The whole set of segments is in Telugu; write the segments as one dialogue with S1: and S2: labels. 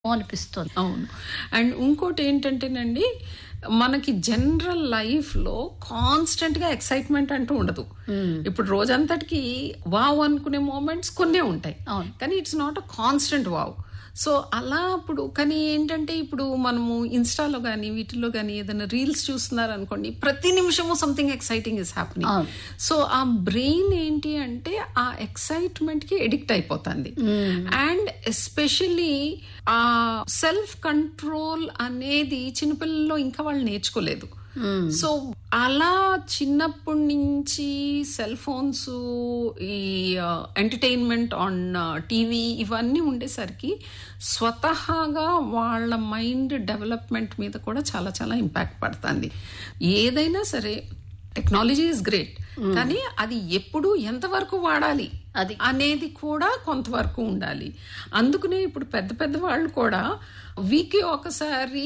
S1: అనిపిస్తుంది
S2: అవును అండ్ ఇంకోటి ఏంటంటేనండి మనకి జనరల్ లైఫ్ లో కాన్స్టెంట్ గా ఎక్సైట్మెంట్ అంటూ ఉండదు ఇప్పుడు రోజంతటికి వావ్ అనుకునే మూమెంట్స్ కొన్నే ఉంటాయి
S1: అవును.
S2: కానీ it's not a constant wow so అలా అప్పుడు కానీ ఏంటంటే ఇప్పుడు మనము ఇన్స్టాలో కానీ వీటిలో కానీ ఏదైనా రీల్స్ చూస్తున్నారు అనుకోండి ప్రతి నిమిషము సంథింగ్ ఎక్సైటింగ్ ఇస్ హ్యాపెనింగ్
S1: అవును.
S2: సో ఆ బ్రెయిన్ ఏంటి అంటే ఆ ఎక్సైట్మెంట్ కి ఎడిక్ట్ అయిపోతుంది అండ్ ఎస్పెషలీ ఆ సెల్ఫ్ కంట్రోల్ అనేది చిన్నపిల్లల్లో ఇంకా వాళ్ళు నేర్చుకోలేదు సో అలా చిన్నప్పటి నుంచి సెల్ ఫోన్స్ ఈ ఎంటర్టైన్మెంట్ ఆన్ టీవీ ఇవన్నీ ఉండేసరికి స్వతహాగా వాళ్ళ మైండ్ డెవలప్మెంట్ మీద కూడా చాలా చాలా ఇంపాక్ట్ పడుతుంది ఏదైనా సరే టెక్నాలజీ ఇస్ గ్రేట్ కానీ అది ఎప్పుడు ఎంతవరకు వాడాలి
S1: అది.
S2: అనేది కూడా కొంతవరకు ఉండాలి అందుకనే ఇప్పుడు పెద్ద పెద్ద వాళ్ళు కూడా వీక్లీ ఒకసారి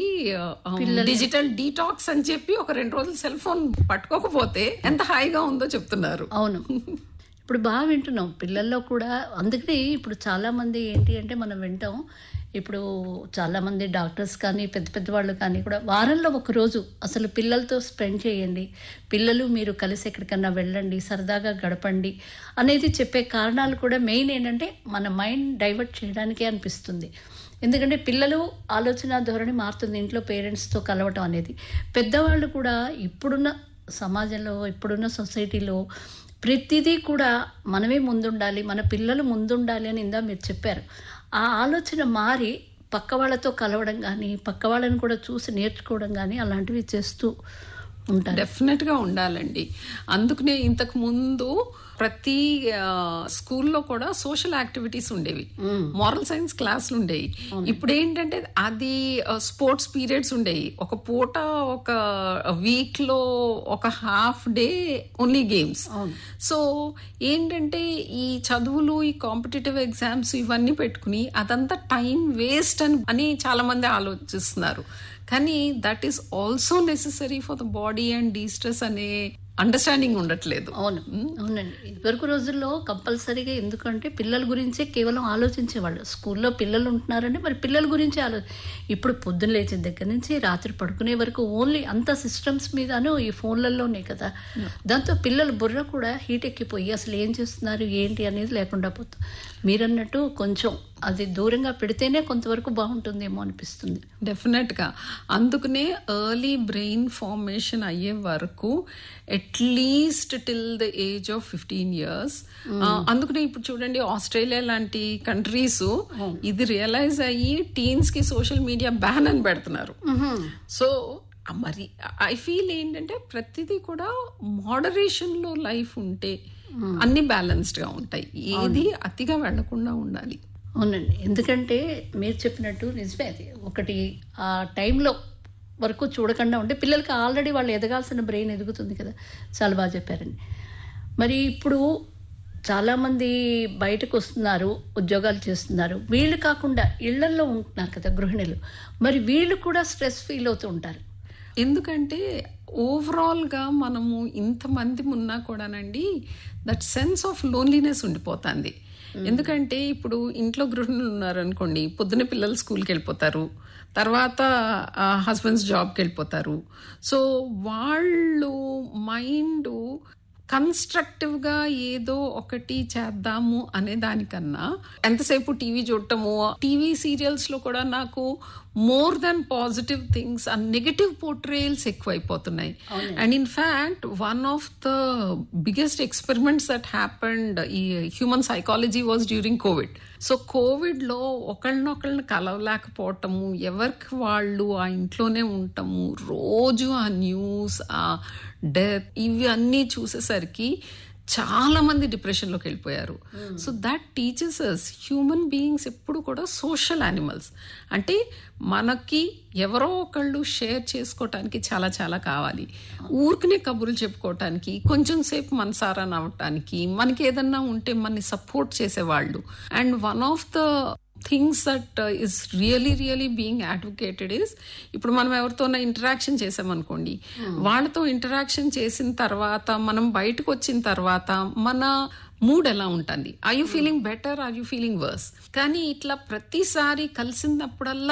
S2: డిజిటల్ డీటాక్స్ అని చెప్పి ఒక రెండు రోజులు సెల్ ఫోన్ పట్టుకోకపోతే ఎంత హాయిగా ఉందో చెప్తున్నారు
S1: అవును ఇప్పుడు బాగా వింటున్నాం పిల్లల్లో కూడా అందుకని ఇప్పుడు చాలా మంది ఏంటి అంటే మనం వింటాం ఇప్పుడు చాలా మంది డాక్టర్స్ కానీ పెద్ద పెద్ద వాళ్ళు కానీ కూడా వారంలో ఒక రోజు అసలు పిల్లలతో స్పెండ్ చేయండి పిల్లలు మీరు కలిసి ఎక్కడికన్నా వెళ్ళండి సరదాగా గడపండి అనేది చెప్పే కారణాలు కూడా మెయిన్ ఏంటంటే మన మైండ్ డైవర్ట్ చేయడానికే అనిపిస్తుంది ఎందుకంటే పిల్లలు ఆలోచన ధోరణి మారుతుంది ఇంట్లో పేరెంట్స్తో కలవటం అనేది పెద్దవాళ్ళు కూడా ఇప్పుడున్న సమాజంలో ఇప్పుడున్న సొసైటీలో ప్రతిదీ కూడా మనమే ముందుండాలి మన పిల్లలు ముందుండాలి అని ఇందా మీరు చెప్పారు ఆ ఆలోచన మారి పక్క వాళ్ళతో కలవడం కానీ పక్క వాళ్ళని కూడా చూసి నేర్చుకోవడం కానీ అలాంటివి చేస్తూ ఉంటారు
S2: డెఫినెట్ గా ఉండాలండి అందుకనే ఇంతకు ముందు ప్రతి ఆ, స్కూల్లో కూడా సోషల్ యాక్టివిటీస్ ఉండేవి మారల్ సైన్స్ క్లాసులు ఉండేవి ఇప్పుడు ఏంటంటే అది స్పోర్ట్స్ పీరియడ్స్ ఉండేవి ఒక పూట ఒక వీక్ లో ఒక half day only games so ఏంటంటే ఈ చదువులు ఈ కాంపిటేటివ్ ఎగ్జామ్స్ ఇవన్నీ పెట్టుకుని అదంతా టైం వేస్ట్ అని అని చాలా మంది ఆలోచిస్తున్నారు కానీ that is also necessary for the body and destress అనే అండర్స్టాండింగ్ ఉండట్లేదు
S1: అవును అవునండి ఇదివరకు రోజుల్లో కంపల్సరీగా ఎందుకంటే పిల్లల గురించే కేవలం ఆలోచించేవాళ్ళు స్కూల్లో పిల్లలు ఉంటున్నారంటే మరి పిల్లల గురించే ఆలో ఇప్పుడు పొద్దున్న లేచిన దగ్గర నుంచి రాత్రి పడుకునే వరకు ఓన్లీ అంత సిస్టమ్స్ మీదను ఈ ఫోన్లలోనే కదా దాంతో పిల్లల బుర్ర కూడా హీట్ ఎక్కిపోయి అసలు ఏం చేస్తున్నారు ఏంటి అనేది లేకుండా పోతుంది మీరన్నట్టు కొంచెం అది దూరంగా పెడితేనే కొంతవరకు బాగుంటుందేమో అనిపిస్తుంది
S2: డెఫినెట్ గా అందుకనే ఎర్లీ బ్రెయిన్ ఫార్మేషన్ అయ్యే వరకు at least till the age of fifteen years అందుకనే ఇప్పుడు చూడండి ఆస్ట్రేలియా లాంటి కంట్రీస్ ఇది రియలైజ్ అయ్యి టీన్స్ కి సోషల్ మీడియా బ్యాన్ అని పెడుతున్నారు సో మరి ఐ ఫీల్ ఏంటంటే ప్రతిదీ కూడా మోడరేషన్ లో లైఫ్ ఉంటే అన్ని బ్యాలెన్స్డ్ గా ఉంటాయి ఏది అతిగా వెళ్లకుండా ఉండాలి
S1: అవునండి ఎందుకంటే మీరు చెప్పినట్టు నిజమే అది ఒకటి ఆ టైంలో వరకు చూడకుండా ఉంటే పిల్లలకి ఆల్రెడీ వాళ్ళు ఎదగాల్సిన బ్రెయిన్ ఎదుగుతుంది కదా చాలా బాగా చెప్పారండి మరి ఇప్పుడు చాలామంది బయటకు వస్తున్నారు ఉద్యోగాలు చేస్తున్నారు వీళ్ళు కాకుండా ఇళ్లల్లో ఉంటున్నారు కదా గృహిణులు మరి వీళ్ళు కూడా స్ట్రెస్ ఫీల్ అవుతూ ఉంటారు
S2: ఎందుకంటే ఓవరాల్ గా మనము ఇంతమంది ఉన్నా కూడానండి దట్ సెన్స్ ఆఫ్ లోన్లీనెస్ ఉండిపోతుంది ఎందుకంటే ఇప్పుడు ఇంట్లో గృహిణులు ఉన్నారు అనుకోండి పొద్దున పిల్లలు స్కూల్కి వెళ్ళిపోతారు తర్వాత హస్బెండ్స్ జాబ్కి వెళ్ళిపోతారు సో వాళ్ళు మైండ్ కన్స్ట్రక్టివ్ గా ఏదో ఒకటి చేద్దాము అనే దానికన్నా ఎంతసేపు టీవీ చూడటము టీవీ సీరియల్స్ లో కూడా నాకు మోర్ దాన్ పాజిటివ్ థింగ్స్ ఆ నెగటివ్ పోర్ట్రేయల్స్ ఎక్కువైపోతున్నాయి and in fact one of the biggest experiments that happened ఈ human psychology was during Covid so Covid లో ఒకళ్ళనొకళ్ళని కలవలేకపోవటము ఎవరికి వాళ్ళు ఆ ఇంట్లోనే ఉండటము రోజు ఆ న్యూస్ ఆ డెత్ ఇవి అన్నీ చూసేసరికి చాలా మంది డిప్రెషన్ లోకి వెళ్ళిపోయారు so that teachers us human beings ఎప్పుడు కూడా సోషల్ యానిమల్స్ అంటే మనకి ఎవరో ఒకళ్ళు షేర్ చేసుకోవటానికి చాలా చాలా కావాలి ఊరికనే కబుర్లు చెప్పుకోవటానికి కొంచెం సేపు మనసారా నవ్వటానికి మనకి ఏదన్నా ఉంటే మనని సపోర్ట్ చేసేవాళ్ళు and one of the things that is really really being advocated is ఇప్పుడు మనం ఎవరితోనైనా ఇంటరాక్షన్ చేసామనుకోండి వాళ్ళతో ఇంటరాక్షన్ చేసిన తర్వాత మనం బయటకు వచ్చిన తర్వాత మన మూడ్ ఎలా ఉంటుంది are you feeling better are you feeling worse కానీ ఇట్లా ప్రతిసారి కలిసినప్పుడల్లా